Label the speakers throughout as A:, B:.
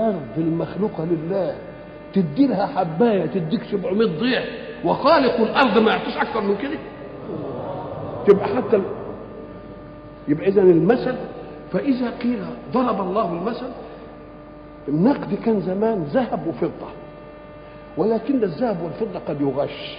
A: الارض المخلوقه لله تدي لها حبايه تديك 700 ضعف وخالق الارض ما يعطيش اكثر من كده تبقى حتى ال... يبقى اذا المثل فاذا قيل ضرب الله المثل النقد كان زمان ذهب وفضه ولكن الذهب والفضه قد يغش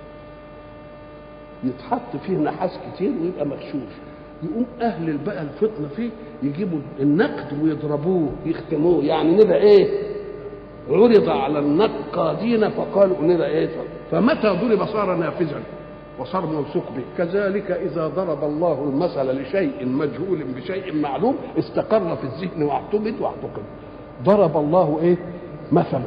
A: يتحط فيه نحاس كتير ويبقى مغشوش يقوم اهل بقى الفطنه فيه يجيبوا النقد ويضربوه يختموه يعني نبقى ايه عرض على النقادين فقالوا نبقى ايه فمتى ضرب صار نافذا وصار موثوق به كذلك اذا ضرب الله المثل لشيء مجهول بشيء معلوم استقر في الذهن واعتمد واعتقد ضرب الله ايه مثلا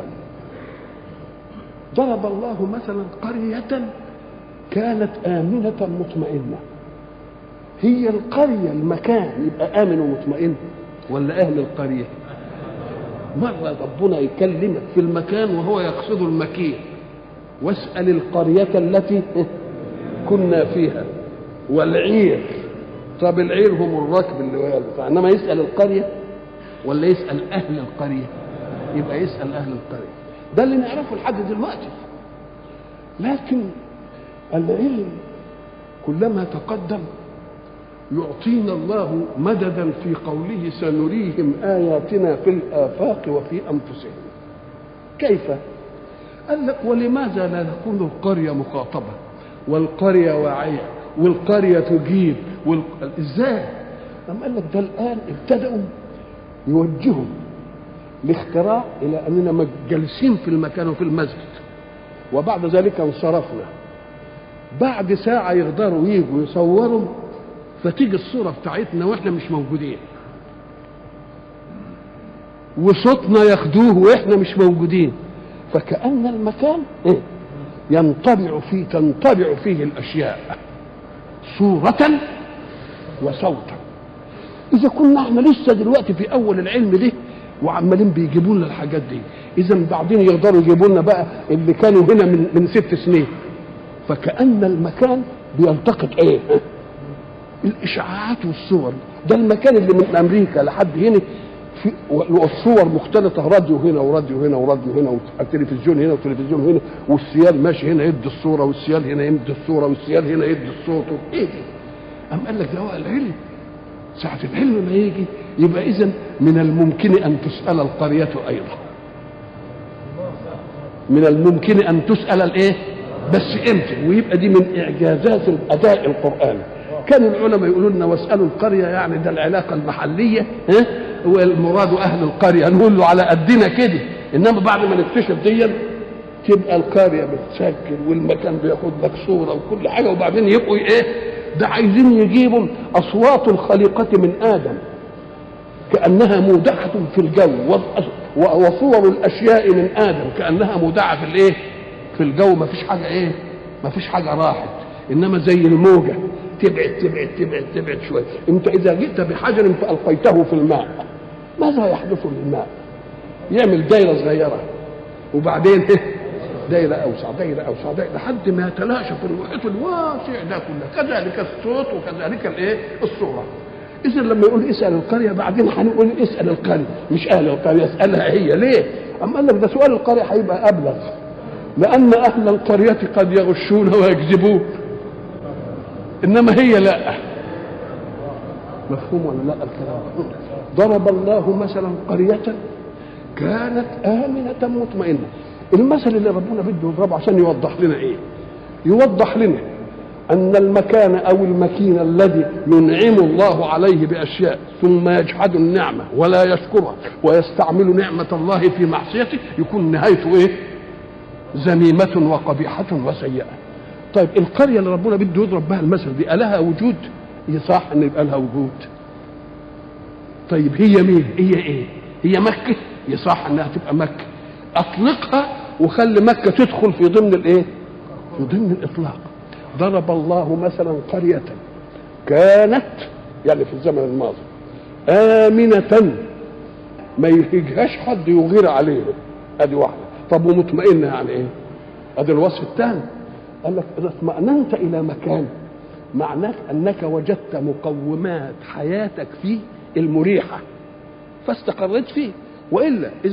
A: ضرب الله مثلا قريه كانت آمنة مطمئنة هي القرية المكان يبقى آمن ومطمئن ولا أهل القرية مرة ربنا يكلمك في المكان وهو يقصد المكين واسأل القرية التي كنا فيها والعير طب العير هم الركب اللي وياه انما يسأل القرية ولا يسأل أهل القرية يبقى يسأل أهل القرية ده اللي نعرفه لحد دلوقتي لكن العلم كلما تقدم يعطينا الله مددا في قوله سنريهم آياتنا في الآفاق وفي أنفسهم كيف؟ قال لك ولماذا لا نكون القرية مخاطبة والقرية واعية والقرية تجيب وال... ازاي؟ أم قال لك ده الآن ابتدأوا يوجهوا الاختراع إلى أننا جالسين في المكان وفي المسجد وبعد ذلك انصرفنا بعد ساعة يقدروا يجوا يصوروا فتيجي الصورة بتاعتنا واحنا مش موجودين وصوتنا ياخدوه واحنا مش موجودين فكأن المكان إيه؟ ينطبع فيه تنطبع فيه الأشياء صورة وصوتا إذا كنا احنا لسه دلوقتي في أول العلم ده وعمالين بيجيبوا لنا الحاجات دي إذا بعدين يقدروا يجيبوا لنا بقى اللي كانوا هنا من من ست سنين فكأن المكان بيلتقط ايه الاشعاعات والصور ده المكان اللي من امريكا لحد هنا في والصور مختلطه راديو هنا وراديو هنا وراديو هنا والتلفزيون هنا والتلفزيون هنا والسيال ماشي هنا يدي الصوره والسيال هنا يدي الصوره والسيال هنا يدي الصوت ايه دي؟ أم قال لك ده هو العلم ساعة العلم ما يجي يبقى إذا من الممكن أن تسأل القرية أيضا من الممكن أن تسأل الإيه؟ بس امتى ويبقى دي من اعجازات الاداء القراني كان العلماء يقولوا لنا واسالوا القريه يعني ده العلاقه المحليه ها والمراد اهل القريه نقول له على قدنا كده انما بعد ما نكتشف دي تبقى القريه بتسجل والمكان بياخد لك صوره وكل حاجه وبعدين يبقوا ايه ده عايزين يجيبوا اصوات الخليقه من ادم كانها مودعه في الجو وصور الاشياء من ادم كانها مودعه في الايه في الجو ما فيش حاجه ايه ما فيش حاجه راحت انما زي الموجه تبعد تبعد تبعد تبعد شويه انت اذا جئت بحجر فالقيته في الماء ماذا يحدث للماء يعمل دايره صغيره وبعدين دايره اوسع دايره اوسع دايره لحد ما يتلاشى في المحيط الواسع ده كله كذلك الصوت وكذلك الايه الصوره اذا لما يقول اسال القريه بعدين هنقول اسال القريه مش اهل القريه اسالها هي ليه؟ اما قال لك ده سؤال القريه هيبقى ابلغ لأن أهل القرية قد يغشون ويكذبون إنما هي لا مفهوم ولا لا الكلام ضرب الله مثلا قرية كانت آمنة مطمئنة المثل اللي ربنا بده يضربه عشان يوضح لنا إيه يوضح لنا أن المكان أو المكين الذي ينعم الله عليه بأشياء ثم يجحد النعمة ولا يشكرها ويستعمل نعمة الله في معصيته يكون نهايته إيه ذميمة وقبيحة وسيئة طيب القرية اللي ربنا بده يضرب بها المثل دي ألها وجود يصح أن يبقى لها وجود طيب هي مين هي ايه هي مكة يصح انها تبقى مكة اطلقها وخلي مكة تدخل في ضمن الايه في ضمن الاطلاق ضرب الله مثلا قرية كانت يعني في الزمن الماضي آمنة ما يهجهاش حد يغير عليه ادي واحدة طب ومطمئنة يعني ايه ادي الوصف الثاني قال لك اذا اطمأننت الى مكان معناه انك وجدت مقومات حياتك فيه المريحه فاستقريت فيه والا